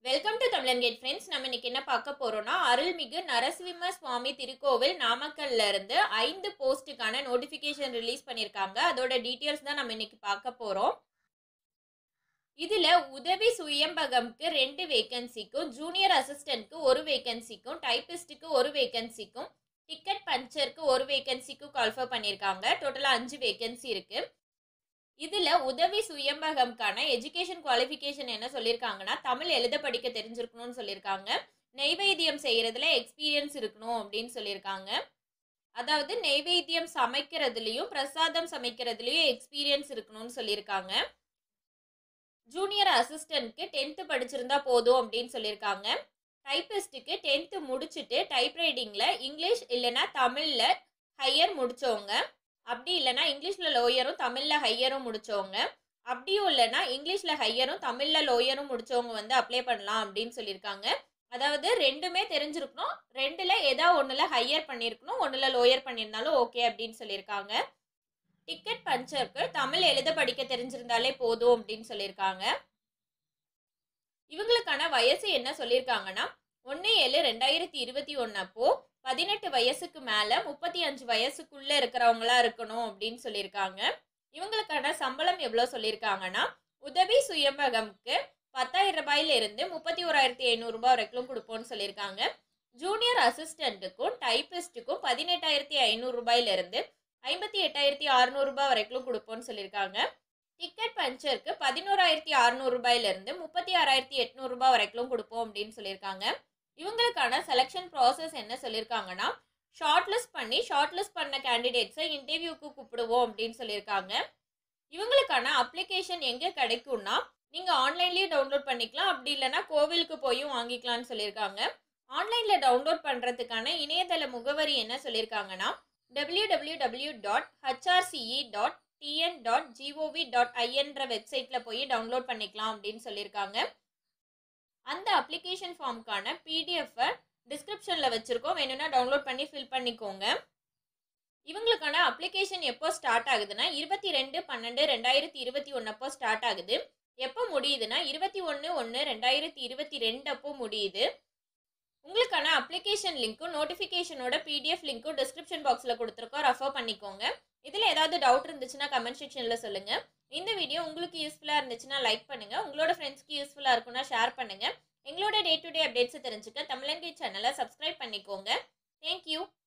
welcome to தமிழன்கேட் friends நம்ம இன்னைக்கு என்ன பார்க்க போறோம்னா அருள்மிகு நரசிம்ம சுவாமி திருக்கோவில் நாமக்கல்ல இருந்து ஐந்து போஸ்ட்டுக்கான நோட்டிஃபிகேஷன் ரிலீஸ் பண்ணியிருக்காங்க அதோட டீட்டெயில்ஸ் தான் நம்ம இன்னைக்கு பார்க்க போறோம் இதுல உதவி சுயம்பகம்க்கு ரெண்டு வேகன்சிக்கும் ஜூனியர் அசிஸ்டன்ட்க்கு ஒரு வேகன்சிக்கும் டைபிஸ்டுக்கு ஒரு வேகன்சிக்கும் டிக்கெட் பஞ்சருக்கு ஒரு வேகன்சிக்கும் கால்ஃபர் பண்ணியிருக்காங்க டோட்டலாக அஞ்சு வேகன்சி இருக்கு இதுல உதவி சுயம்பகம்கான எஜுகேஷன் குவாலிஃபிகேஷன் என்ன சொல்லியிருக்காங்கன்னா தமிழ் எழுத படிக்க தெரிஞ்சிருக்கணும்னு சொல்லியிருக்காங்க நெய்வேத்தியம் செய்யறதுல எக்ஸ்பீரியன்ஸ் இருக்கணும் அப்படின்னு சொல்லியிருக்காங்க அதாவது நெய்வேத்தியம் சமைக்கிறதுலையும் பிரசாதம் சமைக்கிறதுலையும் எக்ஸ்பீரியன்ஸ் இருக்கணும்னு சொல்லியிருக்காங்க ஜூனியர் அசிஸ்டன்ட்க்கு டென்த்து படிச்சிருந்தா போதும் அப்படின்னு சொல்லியிருக்காங்க டைப்பிஸ்ட்டுக்கு டென்த்து முடிச்சுட்டு டைப்ரைட்டிங்கில் இங்கிலீஷ் இல்லைன்னா தமிழில் ஹையர் முடித்தவங்க அப்படி இல்லைன்னா இங்கிலீஷில் லோயரும் தமிழில் ஹையரும் முடித்தவங்க அப்படியும் இல்லைன்னா இங்கிலீஷில் ஹையரும் தமிழில் லோயரும் முடித்தவங்க வந்து அப்ளை பண்ணலாம் அப்படின்னு சொல்லியிருக்காங்க அதாவது ரெண்டுமே தெரிஞ்சிருக்கணும் ரெண்டில் ஏதோ ஒன்றில் ஹையர் பண்ணியிருக்கணும் ஒன்றில் லோயர் பண்ணியிருந்தாலும் ஓகே அப்படின்னு சொல்லியிருக்காங்க டிக்கெட் பஞ்சருக்கு தமிழ் எழுத படிக்க தெரிஞ்சிருந்தாலே போதும் அப்படின்னு சொல்லியிருக்காங்க இவங்களுக்கான வயசு என்ன சொல்லியிருக்காங்கன்னா ஒன்று ஏழு ரெண்டாயிரத்தி இருபத்தி ஒன்று அப்போ பதினெட்டு வயசுக்கு மேலே முப்பத்தி அஞ்சு வயசுக்குள்ள இருக்கிறவங்களா இருக்கணும் அப்படின்னு சொல்லியிருக்காங்க இவங்களுக்கான சம்பளம் எவ்வளோ சொல்லியிருக்காங்கன்னா உதவி சுயம்பகம்க்கு பத்தாயிரம் ரூபாயில இருந்து முப்பத்தி ஓராயிரத்தி ஐநூறுரூபா வரைக்கும் கொடுப்போம்னு சொல்லியிருக்காங்க ஜூனியர் அசிஸ்டண்ட்டுக்கும் டைப்பிஸ்ட்டுக்கும் பதினெட்டாயிரத்தி ஐநூறு ரூபாயில இருந்து ஐம்பத்தி எட்டாயிரத்தி அறுநூறுபா வரைக்கும் கொடுப்போம்னு சொல்லியிருக்காங்க டிக்கெட் பஞ்சருக்கு பதினோராயிரத்தி அறுநூறு ரூபாயிலிருந்து முப்பத்தி ஆறாயிரத்தி எட்நூறுபா வரைக்கும் கொடுப்போம் அப்படின்னு சொல்லியிருக்காங்க இவங்களுக்கான செலெக்ஷன் ப்ராசஸ் என்ன சொல்லியிருக்காங்கன்னா ஷார்ட் லிஸ்ட் பண்ணி ஷார்ட் லிஸ்ட் பண்ண கேண்டிடேட்ஸை இன்டர்வியூக்கு கூப்பிடுவோம் அப்படின்னு சொல்லியிருக்காங்க இவங்களுக்கான அப்ளிகேஷன் எங்கே கிடைக்கும்னா நீங்கள் ஆன்லைன்லேயே டவுன்லோட் பண்ணிக்கலாம் அப்படி இல்லைன்னா கோவிலுக்கு போயும் வாங்கிக்கலாம்னு சொல்லியிருக்காங்க ஆன்லைனில் டவுன்லோட் பண்ணுறதுக்கான இணையதள முகவரி என்ன சொல்லியிருக்காங்கன்னா W W W dot HRCE dot TN dot GOV dot ஐஎன்ற வெப்சைட்டில் போய் டவுன்லோட் பண்ணிக்கலாம் அப்படின்னு சொல்லியிருக்காங்க அந்த அப்ளிகேஷன் ஃபார்முக்கான பிடிஎஃப்பை டிஸ்கிரிப்ஷனில் வச்சுருக்கோம் வேணும்னா டவுன்லோட் பண்ணி ஃபில் பண்ணிக்கோங்க இவங்களுக்கான அப்ளிகேஷன் எப்போ ஸ்டார்ட் ஆகுதுன்னா இருபத்தி ரெண்டு பன்னெண்டு ரெண்டாயிரத்தி இருபத்தி ஒன்று அப்போ ஸ்டார்ட் ஆகுது எப்போ முடியுதுன்னா இருபத்தி ஒன்று ஒன்று ரெண்டாயிரத்தி இருபத்தி ரெண்டு அப்போ முடியுது உங்களுக்கான அப்ளிகேஷன் லிங்க்கும் நோட்டிஃபிகேஷனோட பிடிஎஃப் லிங்க்கும் டிஸ்கிரிப்ஷன் பாக்ஸில் கொடுத்துருக்கோம் ரெஃபர் பண்ணிக்கோங்க இதில் ஏதாவது டவுட் இருந்துச்சுன்னா கமெண்ட் செக்ஷனில் சொல்லுங்கள் இந்த வீடியோ உங்களுக்கு யூஸ்ஃபுல்லாக இருந்துச்சுன்னா லைக் பண்ணுங்கள் உங்களோட ஃப்ரெண்ட்ஸ்க்கு யூஸ்ஃபுல்லாக இருக்குன்னா ஷேர் பண்ணுங்கள் எங்களோட டே டு டே அப்டேட்ஸை தெரிஞ்சுக்க தமிழங்கை சேனலை சப்ஸ்கிரைப் பண்ணிக்கோங்க தேங்க்யூ